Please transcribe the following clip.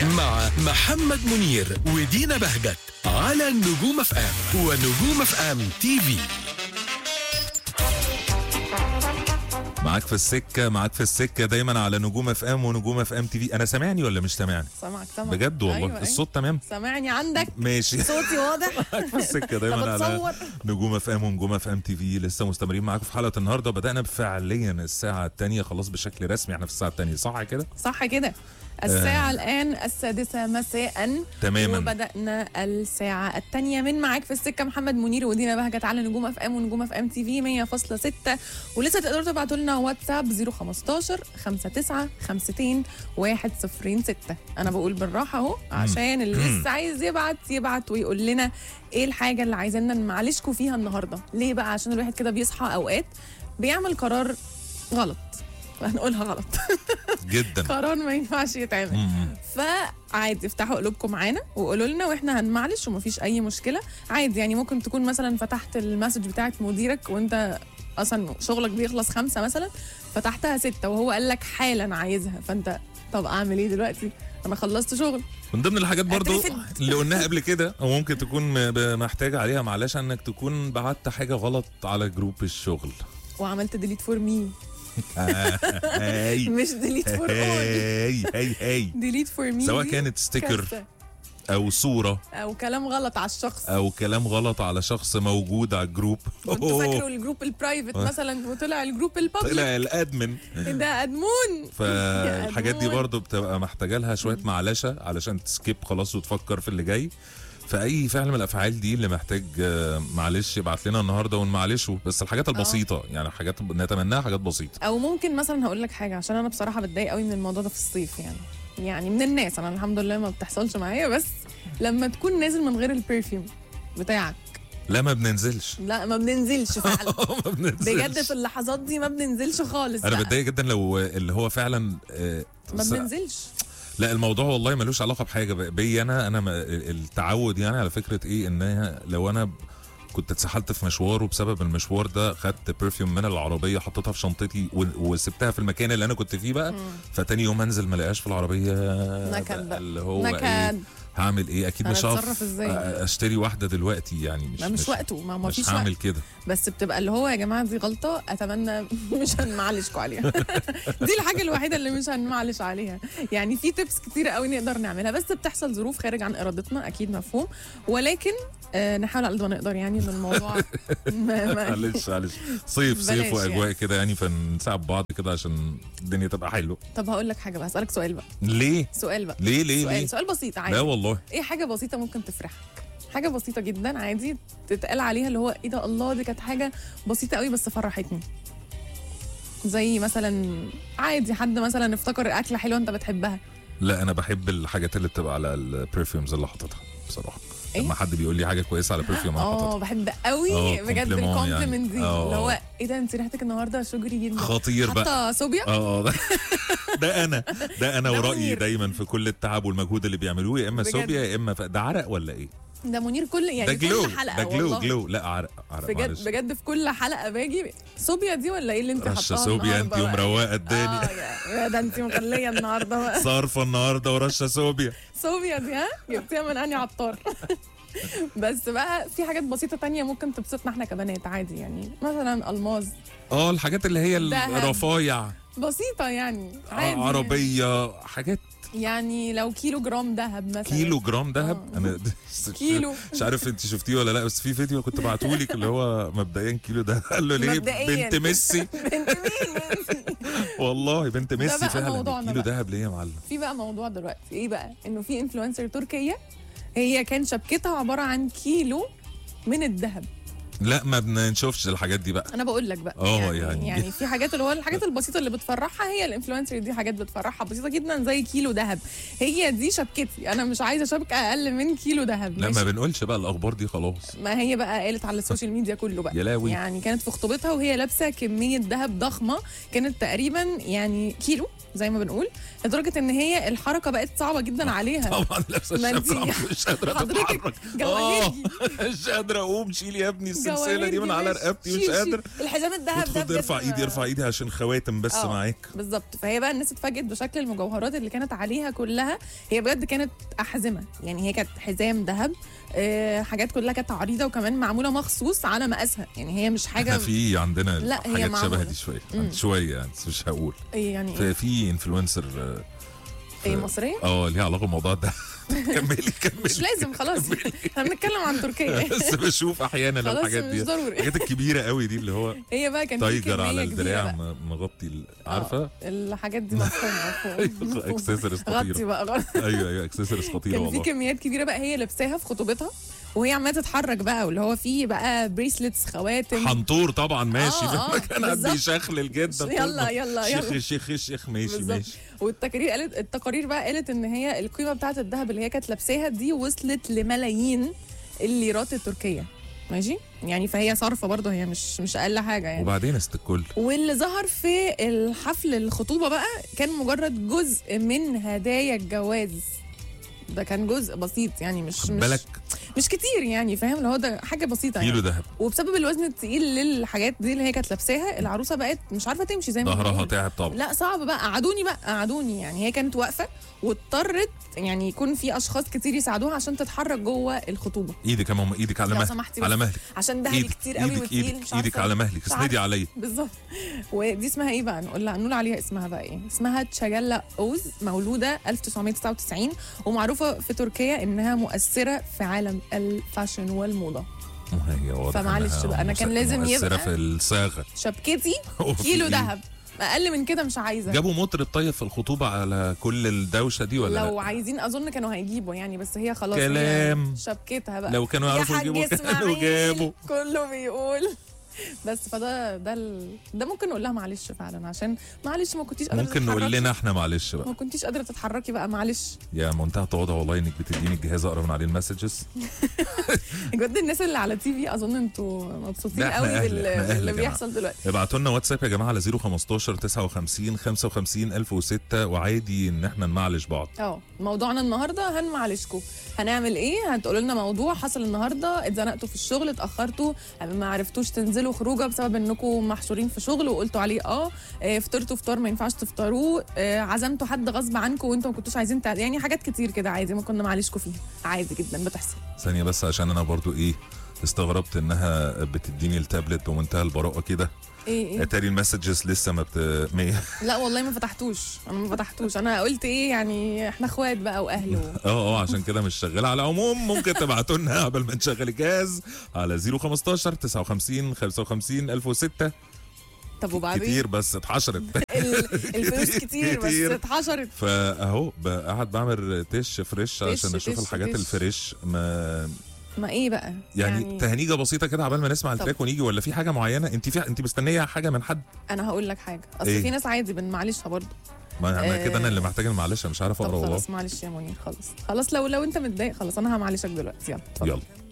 مع محمد منير ودينا بهجت على نجوم اف ام ونجوم اف ام تي في معاك في السكه معاك في السكه دايما على نجوم اف ام ونجوم اف ام تي في انا سامعني ولا مش سامعني سامعك سامعك بجد والله أيوة الصوت تمام سامعني عندك ماشي صوتي واضح معاك في السكه دايما طب على اتصور. نجوم اف ام ونجوم اف ام تي في لسه مستمرين معاكم في حلقه النهارده بدانا فعليا الساعه الثانيه خلاص بشكل رسمي احنا في الساعه الثانيه صح كده صح كده الساعة آه. الآن السادسة مساء تماماً. وبدأنا الساعة الثانية من معاك في السكة محمد منير ودينا بهجت على نجوم اف ام ونجوم اف ام تي في 100.6 ولسه تقدروا تبعتوا لنا واتساب 015 59 52 106 أنا بقول بالراحة أهو عشان اللي لسه عايز يبعت يبعت ويقول لنا إيه الحاجة اللي عايزيننا نمعلشكوا فيها النهاردة ليه بقى عشان الواحد كده بيصحى أوقات بيعمل قرار غلط هنقولها غلط جدا قرار ما ينفعش يتعمل مم. فعادي افتحوا قلوبكم معانا وقولوا لنا واحنا هنمعلش ومفيش اي مشكله عادي يعني ممكن تكون مثلا فتحت المسج بتاعت مديرك وانت اصلا شغلك بيخلص خمسة مثلا فتحتها ستة وهو قال لك حالا عايزها فانت طب اعمل ايه دلوقتي انا خلصت شغل من ضمن الحاجات برضو اترفد. اللي قلناها قبل كده وممكن تكون م- ب- محتاجه عليها معلش انك تكون بعت حاجه غلط على جروب الشغل وعملت ديليت فور مي هاي مش ديليت فور اول هاي هاي هاي ديليت فور مي سواء كانت ستيكر او صوره او كلام غلط على الشخص او كلام غلط على شخص موجود على الجروب كنت أوه، فاكره الجروب البرايفت مثلا وطلع الجروب البابليك طلع الادمن ده ادمون فالحاجات دي أدمون. برضو بتبقى محتاجه لها شويه معلشه علشان تسكيب خلاص وتفكر في اللي جاي فاي فعل من الافعال دي اللي محتاج آه، معلش يبعت لنا النهارده ونمعلشه بس الحاجات البسيطه يعني حاجات نتمناها حاجات بسيطه او ممكن مثلا هقول لك حاجه عشان انا بصراحه بتضايق قوي من الموضوع ده في الصيف يعني يعني من الناس انا الحمد لله ما بتحصلش معايا بس لما تكون نازل من غير البرفيوم بتاعك لا ما بننزلش لا ما بننزلش فعلا ما بننزلش بجد في اللحظات دي ما بننزلش خالص انا بقى. بتضايق جدا لو اللي هو فعلا آه، ما س- بننزلش لا الموضوع والله ملوش علاقه بحاجه ب- بي انا انا ما- التعود يعني على فكره ايه ان لو انا كنت اتسحلت في مشوار وبسبب المشوار ده خدت برفيوم من العربيه حطيتها في شنطتي و- وسبتها في المكان اللي انا كنت فيه بقى فتاني يوم انزل ما الاقيش في العربيه نكد بقى. اللي هو ايه نكد هعمل ايه اكيد مش هنتصرف هعرف إزاي؟ اشتري واحده دلوقتي يعني مش ما مش وقته ما ما مش فيش وقت هعمل كده بس بتبقى اللي هو يا جماعه دي غلطه اتمنى مش هنمعلشكم عليها دي الحاجه الوحيده اللي مش هنمعلش عليها يعني في تيبس كتيره قوي نقدر نعملها بس بتحصل ظروف خارج عن ارادتنا اكيد مفهوم ولكن آه نحاول على قد ما نقدر يعني ان الموضوع ما ما معلش معلش صيف صيف بلاش واجواء يعني. كده يعني فنساعد بعض كده عشان الدنيا تبقى حلوه طب هقول لك حاجه بقى اسالك سؤال بقى ليه سؤال بقى ليه ليه سؤال ليه سؤال بسيط عادي لا والله ايه حاجه بسيطه ممكن تفرحك حاجه بسيطه جدا عادي تتقال عليها اللي هو ايه ده الله دي كانت حاجه بسيطه قوي بس فرحتني زي مثلا عادي حد مثلا افتكر اكله حلوه انت بتحبها لا انا بحب الحاجات اللي بتبقى على البرفيومز اللي حاططها بصراحه إيه؟ لما حد بيقول لي حاجه كويسه على برفيوم انا اه حاططها بحب قوي آه، بجد compliment الكومبلمنت يعني. دي آه. اللي هو ايه ده انت ريحتك النهارده شجري جدا خطير بقى حاطه صوبيا اه آه، ده, ده انا ده انا ده ورايي منير. دايما في كل التعب والمجهود اللي بيعملوه يا اما بجد. صوبيا يا اما ف... ده عرق ولا ايه؟ ده منير كل ده يعني جلو كل حلقه ده جلو والله جلو لا عرق عرق بجد معلش. بجد في كل حلقه باجي صوبيا دي ولا ايه اللي انت رشه حاطاها صوبيا انت النهاردة بقى؟ ومروقه اه الدنيا يا- يا ده انت مخليه النهارده بقى صارفه النهارده ورشه صوبيا صوبيا دي ها جبتيها من انهي عطار بس بقى في حاجات بسيطه تانية ممكن تبسطنا احنا كبنات عادي يعني مثلا الماز اه الحاجات اللي هي دهب. الرفايع بسيطه يعني عادي عربيه حاجات يعني لو كيلو جرام ذهب مثلا كيلو جرام ذهب آه. انا كيلو. مش عارف انت شفتيه ولا لا بس في فيديو كنت بعتهولك اللي هو مبدئيا كيلو ده قال له ليه مبدئياً. بنت ميسي بنت مين والله بنت ميسي بقى فعلا موضوعنا كيلو بقى. ذهب ليه يا معلم في بقى موضوع دلوقتي ايه بقى انه في انفلونسر تركيه هي كان شبكتها عباره عن كيلو من الذهب لا ما بنشوفش الحاجات دي بقى انا بقول لك بقى آه، يعني, يعني. يعني في حاجات اللي هو الحاجات البسيطه اللي بتفرحها هي الانفلونسر دي حاجات بتفرحها بسيطه جدا زي كيلو ذهب هي دي شبكتي انا مش عايزه شبكه اقل من كيلو ذهب لا ما ماشي؟ بنقولش بقى الاخبار دي خلاص ما هي بقى قالت على السوشيال ميديا كله بقى يا لاوي. يعني كانت في خطوبتها وهي لابسه كميه ذهب ضخمه كانت تقريبا يعني كيلو زي ما بنقول لدرجه ان هي الحركه بقت صعبه جدا عليها طبعا لابسه ما الشبكه انتي- مش قادره حضرتك تتحرك جواهرجي. اه مش قادره اقوم شيل يا ابني السلسله دي من جواهرجي على ماشي. رقبتي مش شيل- شيل. قادر الحزام الذهب ده خد بجد ارفع ما- ايدي ارفع ايدي عشان خواتم بس آه. معاك بالظبط فهي بقى الناس اتفاجئت بشكل المجوهرات اللي كانت عليها كلها هي بجد كانت احزمه يعني هي كانت حزام ذهب آه حاجات كلها كانت عريضه وكمان معموله مخصوص على مقاسها يعني هي مش حاجه احنا في عندنا لا، هي حاجات شبه معمولة. دي شويه مم. شويه يعني بس مش هقول إيه يعني في, ايه, في انفلونسر آه، إيه في- مصريه اه ليها علاقه بالموضوع ده كملي كملي مش لازم خلاص احنا بنتكلم عن تركيا بس بشوف احيانا خلاص الحاجات مش دي ضروري الحاجات الكبيره قوي دي اللي هو هي بقى كان في تايجر على كمية كبيرة الدراع بقى. م- مغطي ال- آه، عارفه الحاجات دي مفهومه مفهوم اكسسوارز غطي خطيره بقى غطي ايوه ايوه اكسسوارز خطيره كان في والله كميات كبيره بقى هي لابساها في خطوبتها وهي عماله تتحرك بقى واللي هو فيه بقى بريسلتس خواتم حنطور طبعا ماشي آه، آه، كان قاعد بالظبط. بيشخلل جدا طول يلا ما- يلا شيخ يلا شيخ شيخ ماشي بالظبط. ماشي والتقارير قالت التقارير بقى قالت ان هي القيمه بتاعه الذهب اللي هي كانت لابساها دي وصلت لملايين الليرات التركيه ماشي يعني فهي صارفه برضه هي مش مش اقل حاجه يعني وبعدين است الكل واللي ظهر في الحفل الخطوبه بقى كان مجرد جزء من هدايا الجواز ده كان جزء بسيط يعني مش خد مش بالك مش كتير يعني فاهم اللي هو ده حاجه بسيطه كيلو يعني ذهب وبسبب الوزن التقيل للحاجات دي اللي هي كانت لابساها العروسه بقت مش عارفه تمشي زي ما ظهرها بنقول. تعب طبعا لا صعب بقى قعدوني بقى قعدوني يعني هي كانت واقفه واضطرت يعني يكون في اشخاص كتير يساعدوها عشان تتحرك جوه الخطوبه ايدك يا ماما ايدك على لو مهلك سمحتي على بس. مهلك عشان دهبي ايدك كتير قوي ايدك وتقيل ايدك مش ايدك عارفة. على مهلك مش اسندي عارفة. عليا بالظبط ودي اسمها ايه بقى نقول لها نقول عليها اسمها بقى ايه اسمها تشاجلا اوز مولوده 1999 ومعروفه في تركيا انها مؤثره في عالم الفاشن والموضه هي واضح فمعلش إنها بقى، أنا كان مؤثرة- لازم مؤثرة يبقى- في الصاغه شبكتي هو في كيلو إيه؟ ذهب اقل من كده مش عايزه جابوا مطرب طيب في الخطوبه على كل الدوشه دي ولا لو لا؟ عايزين اظن كانوا هيجيبوا يعني بس هي خلاص هي كلام. شبكتها بقى لو كانوا يا يعرفوا حاج يجيبوا كانوا إسماعيل، جابوا كله بيقول بس فده ده ال... ده ممكن نقول لها معلش فعلا عشان معلش ما كنتيش قادره ممكن نقول تتحركي. لنا احنا معلش بقى ما كنتيش قادره تتحركي بقى معلش يا منتهى التواضع والله انك بتديني الجهاز اقرا من عليه المسجز بجد الناس اللي على تي في اظن انتوا مبسوطين لا، إحنا قوي أهل، بال... إحنا أهل باللي يا جماعة. بيحصل دلوقتي ابعتوا لنا واتساب يا جماعه على 015 59 55 1006 وعادي ان احنا نمعلش بعض اه موضوعنا النهارده هنمعلشكم هنعمل ايه هتقولوا لنا موضوع حصل النهارده اتزنقتوا في الشغل اتاخرتوا ما عرفتوش تنزلوا خروجه بسبب انكم محشورين في شغل وقلتوا عليه اه آه، فطرتوا فطار ما ينفعش تفطروه آه، عزمتوا حد غصب عنكم وانتوا ما كنتوش عايزين تع... يعني حاجات كتير كده عادي ممكن نمعلشكم فيها عادي جدا بتحصل ثانيه بس عشان انا برضو ايه استغربت انها بتديني التابلت بمنتهى البراءه كده ايه ايه اتاري المسجز لسه ما بت مية. لا والله ما فتحتوش انا ما فتحتوش انا قلت ايه يعني احنا اخوات بقى واهل و... اه اه عشان كده مش شغاله على العموم ممكن تبعتوا لنا قبل ما نشغل الجهاز على 015 59 55 1006 طب وبعدين كتير بس اتحشرت ال- الفلوس كتير بس كتير. اتحشرت فاهو ب- قاعد بعمل تش فريش عشان اشوف تش، الحاجات تش. الفريش ما ما ايه بقى يعني, يعني تهنيجه بسيطه كده عبال ما نسمع طب. التراك ونيجي ولا في حاجه معينه انت في انت مستنيه حاجه من حد انا هقول لك حاجه اصل إيه؟ في ناس عادي بنمعلشها برضه ما انا آه. كده انا اللي محتاج معلش مش عارف طب اقرا والله خلاص معلش يا منير خلاص خلاص لو لو انت متضايق خلاص انا همعلشك دلوقتي يلا اتفضل. يلا